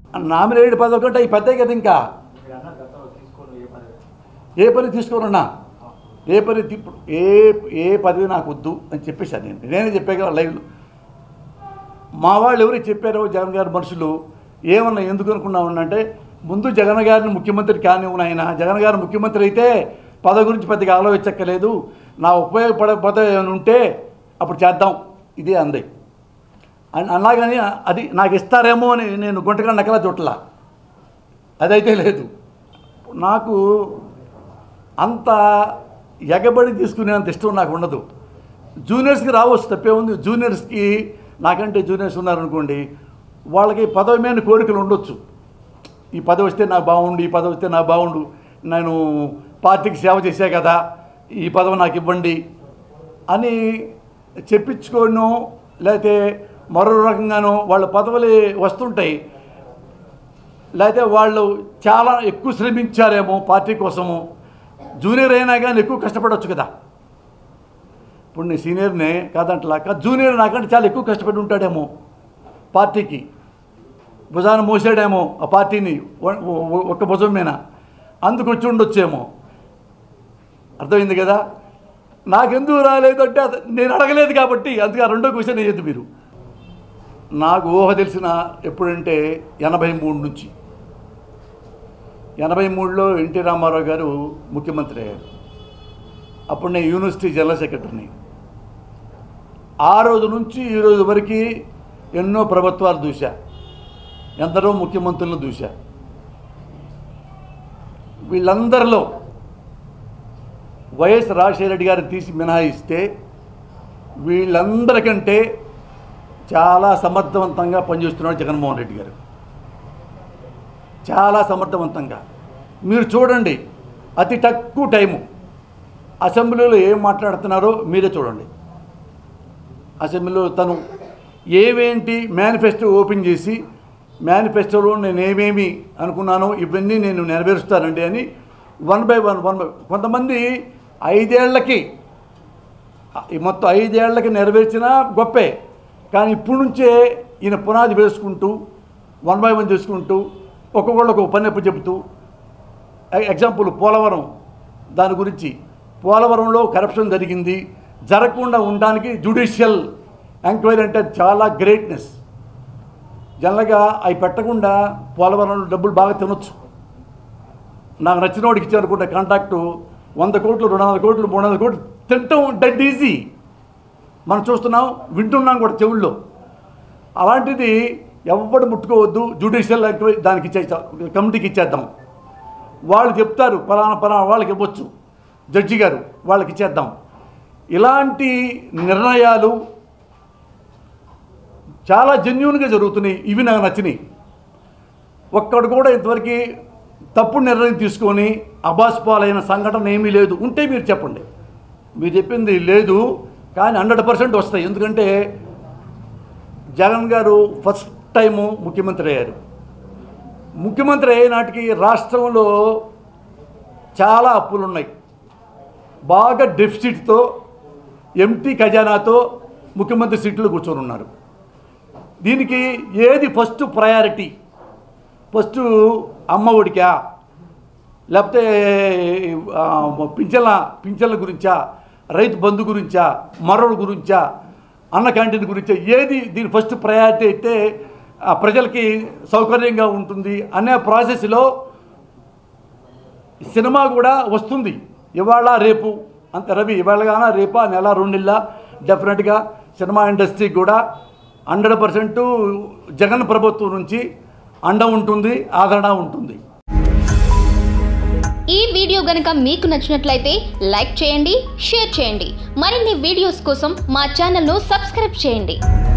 nominated పదవి కంటే ఈ పెద్ద కదా ఇంకా మీరు అన్నారు గతంలో తీసుకోను ఏ పదవి ఏ పని తీసుకోనన్నా ఏ పని తీ- ఏ ఏ పదవి నాకు వద్దు అని చెప్పేశాను నేను నేనే చెప్పా కదా లైవ్లో మా వాళ్ళు ఎవరు చెప్పారో జగన్ గారి మనుషులు ఏమన్నా ఎందుకు అనుకున్నామన్నా అంటే ముందు జగన్ గారిని ముఖ్యమంత్రి కానివ్వను ఆయన జగన్ గారు ముఖ్యమంత్రి అయితే పదవి గురించి పెద్దగా ఆలోచించక్కలేదు నా ఉపయోగపడే పదవి ఏమైనా ఉంటే అప్పుడు చేద్దాం ఇదే అంది అని అలాగని అది నాకు ఇస్తారేమో అని నేను గుంటగా నకలా చుట్టలా అదైతే లేదు నాకు అంత ఎగబడి తీసుకునేంత ఇష్టం నాకు ఉండదు జూనియర్స్కి రావచ్చు తప్పే ఉంది జూనియర్స్కి నాకంటే జూనియర్స్ ఉన్నారనుకోండి వాళ్ళకి పదవి మీద కోరికలు ఉండొచ్చు ఈ పదవి వస్తే నాకు బాగుండు ఈ పదవి వస్తే నాకు బాగుండు నేను పార్టీకి సేవ చేసే కదా ఈ పదవి నాకు ఇవ్వండి అని చెప్పించుకోను లేకపోతే మరో రకంగానో వాళ్ళ పదవులు వస్తుంటాయి లేకపోతే వాళ్ళు చాలా ఎక్కువ శ్రమించారేమో పార్టీ కోసము జూనియర్ అయినా కానీ ఎక్కువ కష్టపడవచ్చు కదా ఇప్పుడు నేను సీనియర్నే కాదంటలాక జూనియర్ నాకంటే చాలా ఎక్కువ కష్టపడి ఉంటాడేమో పార్టీకి భుజాన మోసాడేమో ఆ పార్టీని ఒ- ఒ- ఒక్క భుజం మీద అందుకు వచ్చి ఉండొచ్చేమో అర్థమైంది కదా నాకెందుకు రాలేదు అంటే అది నేను అడగలేదు కాబట్టి అందుకే ఆ రెండో క్వశ్చన్ వేయద్దు మీరు నాకు ఊహ తెలిసిన ఎప్పుడంటే ఎనభై మూడు నుంచి ఎనభై మూడులో ఎన్టీ రామారావు గారు ముఖ్యమంత్రి అయ్యారు అప్పుడు నేను యూనివర్సిటీ జనరల్ సెక్రటరీని ఆ రోజు నుంచి ఈ రోజు వరకు ఎన్నో ప్రభుత్వాలు చూశా ఎందరో ముఖ్యమంత్రులను చూశా వీళ్ళందరిలో వైఎస్ రాజశేఖర రెడ్డి గారిని తీసి మినహాయిస్తే వీళ్ళందరికంటే చాలా సమర్థవంతంగా పనిచేస్తున్నాడు జగన్మోహన్ రెడ్డి గారు చాలా సమర్థవంతంగా మీరు చూడండి అతి తక్కువ టైము అసెంబ్లీలో ఏం మాట్లాడుతున్నారో మీరే చూడండి అసెంబ్లీలో తను ఏవేంటి మేనిఫెస్టో ఓపెన్ చేసి మేనిఫెస్టోలో నేను ఏమేమి అనుకున్నానో ఇవన్నీ నేను నెరవేరుస్తానండి అని one by one one by కొంతమంది ఐదేళ్లకి ఈ మొత్తం ఐదేళ్లకి నెరవేర్చినా గొప్పే కానీ ఇప్పుడు నుంచే ఈయన పునాది వేసుకుంటూ వన్ బై వన్ చేసుకుంటూ ఒక్కొక్కళ్ళకు ఒక పని అప్పు చెబుతూ ఎ- ఎగ్జాంపుల్ పోలవరం దాని గురించి పోలవరంలో కరప్షన్ జరిగింది జరగకుండా ఉండడానికి జ్యుడిషియల్ ఎంక్వైరీ అంటే చాలా గ్రేట్నెస్ జనరల్గా అవి పెట్టకుండా పోలవరంలో డబ్బులు బాగా తినొచ్చు నాకు నచ్చిన వాడికి ఇచ్చారనుకుంటే కాంట్రాక్టు వంద కోట్లు రెండు వందల కోట్లు మూడు వందల కోట్లు తింటాం డెడ్ ఈజీ మనం చూస్తున్నాం వింటున్నాం కూడా చెవుల్లో అలాంటిది ఎవడు ముట్టుకోవద్దు జ్యుడిషియల్ ఎంక్వైరీ దానికి ఇచ్చేస్తాం కమిటీకి ఇచ్చేద్దాం వాళ్ళు చెప్తారు పలానా పలానా వాళ్ళకి ఇవ్వచ్చు జడ్జి గారు వాళ్ళకి ఇచ్చేద్దాం ఇలాంటి నిర్ణయాలు చాలా జెన్యున్గా జరుగుతున్నాయి ఇవి నాకు నచ్చినాయి ఒక్కడు కూడా ఇంతవరకు తప్పుడు నిర్ణయం తీసుకొని అబాస్పాలైన సంఘటన ఏమీ లేదు ఉంటే మీరు చెప్పండి మీరు చెప్పింది లేదు కానీ హండ్రెడ్ పర్సెంట్ వస్తాయి ఎందుకంటే జగన్ గారు ఫస్ట్ టైము ముఖ్యమంత్రి అయ్యారు ముఖ్యమంత్రి అయ్యే నాటికి రాష్ట్రంలో చాలా అప్పులు ఉన్నాయి బాగా డెఫిసిట్తో ఎంటీ ఖజానాతో ముఖ్యమంత్రి సీట్లో కూర్చొని ఉన్నారు దీనికి ఏది ఫస్ట్ ప్రయారిటీ ఫస్ట్ అమ్మ ఒడికా లేకపోతే ఆ, పింఛన్ల పింఛన్ల గురించా రైతు బంధు గురించా మరొకటి గురించా అన్న క్యాంటీన్ గురించా ఏది దీని ఫస్ట్ ప్రయారిటీ అయితే ఆ, ప్రజలకి సౌకర్యంగా ఉంటుంది అనే ప్రాసెస్లో సినిమా కూడా వస్తుంది ఇవాళ రేపు అంత రవి ఇవాళ గాన రేపా నెల రెండు నెలల డెఫినెట్గా సినిమా ఇండస్ట్రీకి కూడా హండ్రెడ్ పర్సెంట్ జగన్ ప్రభుత్వం నుంచి అండ ఉంటుంది ఆదరణ ఉంటుంది ఈ వీడియో గనుక మీకు నచ్చినట్లయితే లైక్ చేయండి షేర్ చేయండి మరిన్ని వీడియోస్ కోసం మా ఛానల్ను సబ్స్క్రైబ్ చేయండి